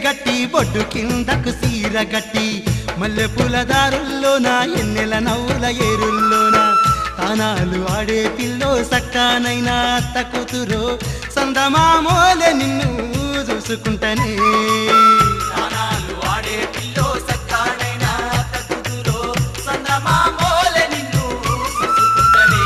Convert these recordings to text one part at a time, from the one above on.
గట్టి బొడ్డు కిందకు సీర గట్టి మల్లె పూల దారుల్లోన ఎన్నెల నవ్వుల ఏరుల్లోన తానాలు ఆడే పిల్లో సక్కానైనా అత్త కూతురు సందమామోలే నిన్ను చూసుకుంటనే ప్రాణాలు వాడే పిల్లో సక్కాడైన తక్కుతురో సందమామోలే నిన్ను చూసుకుంటనే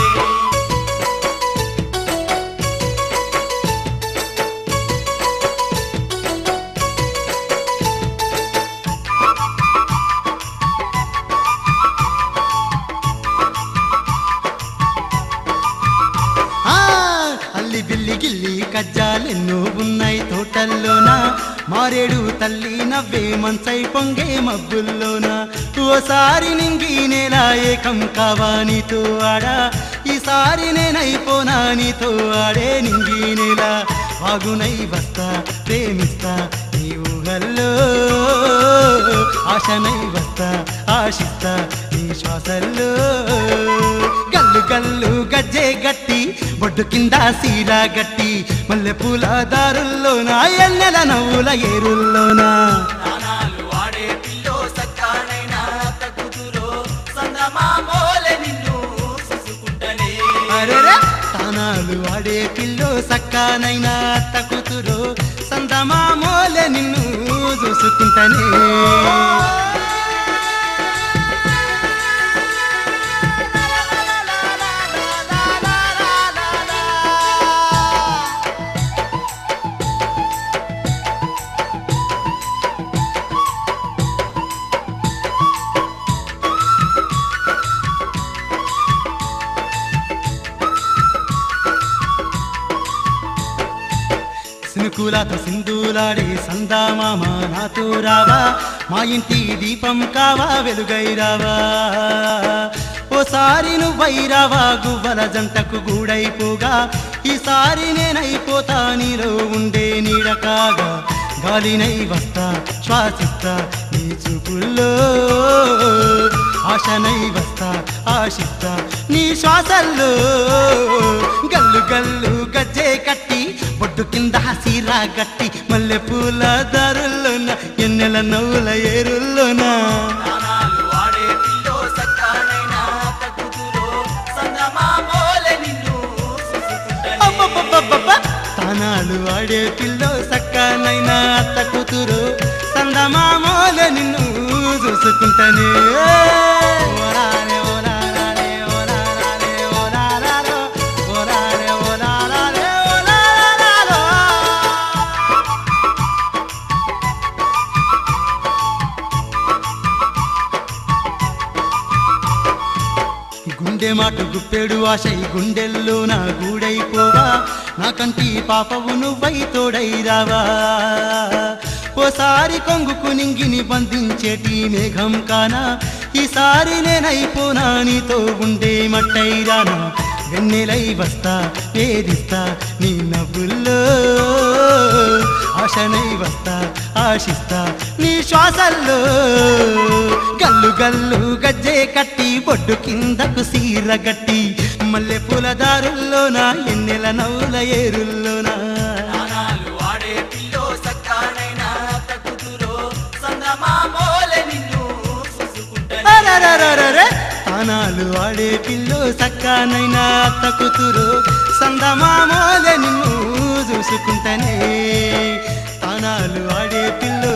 ఆ అల్లి బిల్లి గిల్లి కజ్జాలెన్నో ఉన్నాయి తోటల్లోన మారేడు తల్లి నవ్వే మంచై పొంగే మబ్బుల్లోన ఓసారి నింగి నేల ఏకం కావా నీతో ఆడా ఈసారి నేనైపోనా నీతో ఆడే నింగి నేల వాగునై వస్తా ప్రేమిస్తా నీ ఊహల్లో ఆశనై వస్తా ఆశిస్తా నీ శ్వాసల్లో గల్లు గల్లు గజ్జే గట్టి బొడ్డు కింద సీరా గట్టి మల్లె పూల దారుల్లోన ఎన్నెల నవ్వుల ఏరుల్లోనా ప్రాణాలు వాడే పిల్లో సక్కాడైన తక్కుతురో సందమామోలే నిన్ను చూసుకుంటనే అరెరే తానాలు ఆడే పిల్లో సక్కానైనా అత్త కూతురు సందమామోలే నిన్ను చూసుకుంటానే సినుకులతో సింధూలాడే సందామామ నాతో రావా మా ఇంటి దీపం కావా వెలుగై రావా ఓసారి నువ్వై రావా గువ్వల జంటకు గూడైపోగా ఈసారి నేనైపోతా నీలో ఉండే నీడ కాగా గాలినై వస్తా శ్వాసిస్తా నీ చూపుల్లో ఆశనై వస్తా ఆశిస్తా నీ శ్వాసల్లో గల్లు గల్లు గజ్జే కట్టి బొడ్డు కింద హసీరా గట్టి మల్లె పూల దారుల్లోన ఎన్నెల నవ్వుల ఏరుల్లోన ప్రాణాలు వాడే పిల్లో సక్కాడైన తక్కుతురో సందమామోలే నిన్ను చూసుకుంటనే అబ్బబ్బబ్బబ్బబ్బ! తానాలు ఆడే పిల్లో సక్కనైనా అత్త కూతురు సందమామోల నిన్ను చూసుకుంటానే ఓరారే ఓరారే ఓరారే ఓరారారో, ఓరారే ఓరారే ఓరారారో. గుండె మాట గుప్పెడు ఆశై గుండెల్లో నా గూడైపోవా నా కంటి పాపవు నువ్వై తోడై రావా ఓసారి కొంగుకు నింగిని బంధించేటి మేఘం కానా ఈసారి నేనైపోనా నీతో ఉండే మట్టై రానా వెన్నెలై వస్తా వేధిస్తా నీ నవ్వుల్లో ఆశనై వస్తా ఆశిస్తా నీ శ్వాసల్లో గల్లు గల్లు గజ్జే కట్టి బొడ్డు కిందకు సీర గట్టి మల్లె పూల దారుల్లోన ఎన్నెల నవ్వుల ఏరుల్లోన ప్రాణాలు వాడే పిల్లో సక్కాడైన తక్కుతురో సందమామోలే నిన్ను చూసుకుంటనే అరరరరరే! తానాలు ఆడే పిల్లో సక్కానైనా అత్త కూతురు సందమామోలే నిన్ను చూసుకుంటనే తానాలు ఆడే పిల్లో